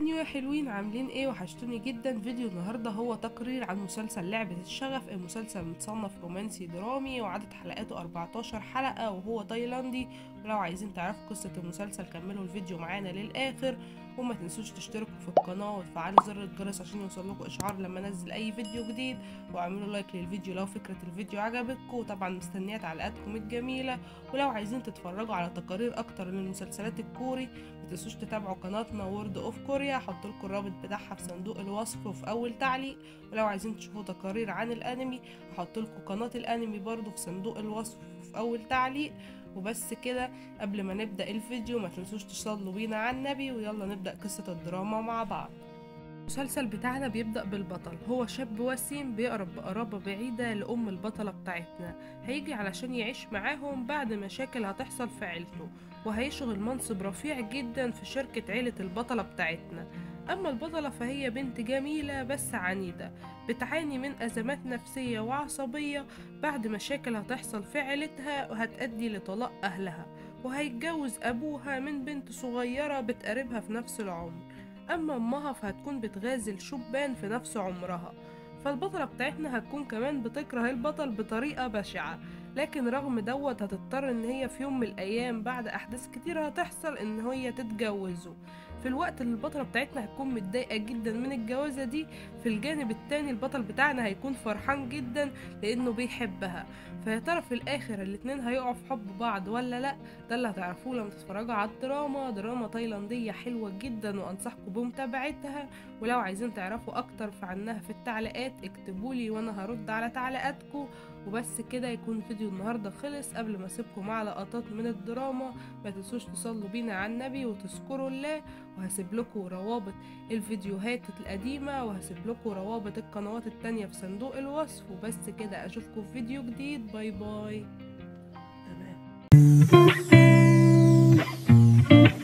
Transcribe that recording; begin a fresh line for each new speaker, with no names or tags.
انيو يا حلوين عاملين ايه وحشتوني جدا فيديو النهارده هو تقرير عن مسلسل لعبة الشغف المسلسل متصنف رومانسي درامي وعدد حلقاته 14 حلقة وهو تايلاندي ولو عايزين تعرفوا قصة المسلسل كملوا الفيديو معانا للآخر وما تنسوش تشتركوا في القناة وتفعلوا زر الجرس عشان يوصلكوا إشعار لما انزل أي فيديو جديد واعملوا لايك للفيديو لو فكرة الفيديو عجبتكم وطبعا مستنية تعليقاتكم الجميلة ولو عايزين تتفرجوا على تقارير أكتر للمسلسلات الكوري متنسوش تتابعوا قناتنا وورد اوف كوريا هحط لكم الرابط بتاعها في صندوق الوصف وفي اول تعليق ولو عايزين تشوفوا تقارير عن الانمي هحط لكم قناه الانمي برضو في صندوق الوصف وفي اول تعليق وبس كده قبل ما نبدا الفيديو ما تنسوش تصلوا بينا على النبي ويلا نبدا قصه الدراما مع بعض المسلسل بتاعنا بيبدأ بالبطل هو شاب وسيم بيقرب بقرابة بعيدة لأم البطلة بتاعتنا هيجي علشان يعيش معاهم بعد مشاكل هتحصل في عيلته وهيشغل منصب رفيع جدا في شركة عيلة البطلة بتاعتنا أما البطلة فهي بنت جميلة بس عنيدة بتعاني من أزمات نفسية وعصبية بعد مشاكل هتحصل في عيلتها وهتأدي لطلاق أهلها وهيتجوز أبوها من بنت صغيرة بتقربها في نفس العمر أما أمها فهتكون بتغازل شبان في نفس عمرها فالبطلة بتاعتنا هتكون كمان بتكره البطل بطريقة بشعة لكن رغم دوت هتضطر ان هي في يوم من الايام بعد احداث كتير هتحصل ان هي تتجوزه في الوقت اللي البطلة بتاعتنا هتكون متضايقة جدا من الجوازة دي في الجانب التاني البطل بتاعنا هيكون فرحان جدا لانه بيحبها فيا ترى في الاخر الاتنين هيقعوا في حب بعض ولا لا ده اللي هتعرفوه لما تتفرجوا على الدراما دراما تايلاندية حلوة جدا وانصحكم بمتابعتها ولو عايزين تعرفوا اكتر عنها في التعليقات اكتبولي وانا هرد على تعليقاتكم وبس كده يكون فيديو النهارده خلص قبل ما اسيبكم مع لقطات من الدراما ما تنسوش تصلوا بينا على النبي وتذكروا الله وهسيب لكم روابط الفيديوهات القديمة وهسيب لكم روابط القنوات التانية في صندوق الوصف وبس كده اشوفكم في فيديو جديد باي باي تمام